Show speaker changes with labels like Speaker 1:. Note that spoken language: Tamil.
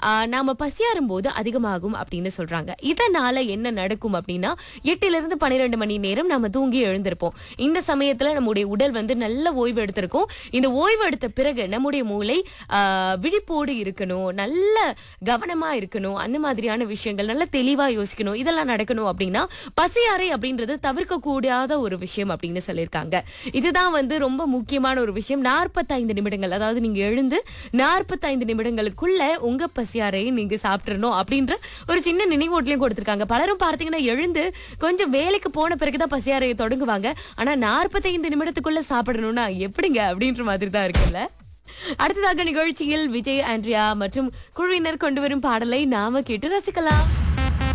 Speaker 1: ஆஹ், நாம பசியாறும் போது அதிகமாகும் அப்படின்னு சொல்றாங்க இதனால என்ன நடக்கும் அப்படின்னா எட்டுல இருந்து பன்னிரெண்டு மணி நேரம் நம்ம தூங்கி எழுந்திருப்போம் இந்த சமயத்துல நம்முடைய உடல் வந்து நல்ல ஓய்வு எடுத்திருக்கும் இந்த ஓய்வு எடுத்த பிறகு நம்முடைய மூளை ஆஹ், விழிப்போடு இருக்கணும் நல்ல கவனமா இருக்கணும் அந்த மாதிரியான விஷயங்கள் நல்ல தெளிவா யோசிக்கணும் இதெல்லாம் நடக்கணும் அப்படின்னா பசியாறை அப்படின்றது தவிர்க்க கூடாத ஒரு விஷயம் அப்படின்னு சொல்லியிருக்காங்க இதுதான் வந்து ரொம்ப முக்கியமான ஒரு விஷயம் நாற்பத்தைந்து நிமிடங்கள் அதாவது நீங்க எழுந்து நாற்பத்தைந்து நிமிடங்களுக்குள்ள உங்க பசியாரையை நீங்க சாப்பிட்டுறணும் அப்படின்ற ஒரு சின்ன நினைவூட்டலையும் கொடுத்திருக்காங்க பலரும் பார்த்தீங்கன்னா எழுந்து கொஞ்சம் வேலைக்கு போன பிறகுதான் பசியாரையை தொடங்குவாங்க ஆனா நாற்பத்தைந்து நிமிடத்துக்குள்ள சாப்பிடணும்னா எப்படிங்க அப்படின்ற மாதிரி தான் இருக்குல்ல அடுத்ததாக நிகழ்ச்சியில் விஜய் ஆண்ட்ரியா மற்றும் குழுவினர் கொண்டு வரும் பாடலை நாம கேட்டு ரசிக்கலாம்